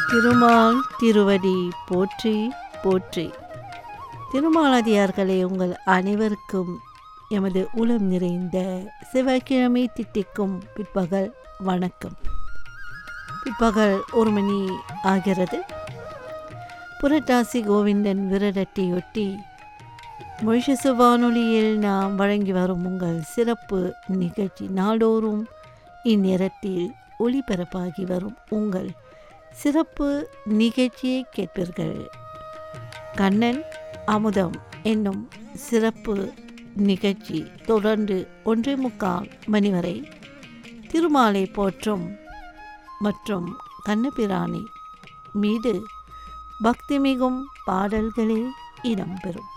திருமால் திருவடி போற்றி போற்றி திருமாலதியார்களே உங்கள் அனைவருக்கும் எமது உளம் நிறைந்த செவ்வாய்க்கிழமை திட்டிக்கும் பிற்பகல் வணக்கம் பிற்பகல் ஒரு மணி ஆகிறது புரட்டாசி கோவிந்தன் விரடட்டியொட்டி மொழிசு வானொலியில் நாம் வழங்கி வரும் உங்கள் சிறப்பு நிகழ்ச்சி நாடோறும் இந்நேரத்தில் ஒளிபரப்பாகி வரும் உங்கள் சிறப்பு நிகழ்ச்சியை கேட்பீர்கள் கண்ணன் அமுதம் என்னும் சிறப்பு நிகழ்ச்சி தொடர்ந்து ஒன்றே முக்கால் மணி வரை திருமாலை போற்றும் மற்றும் கண்ணபிராணி மீது பக்தி மிகும் பாடல்களே இடம்பெறும்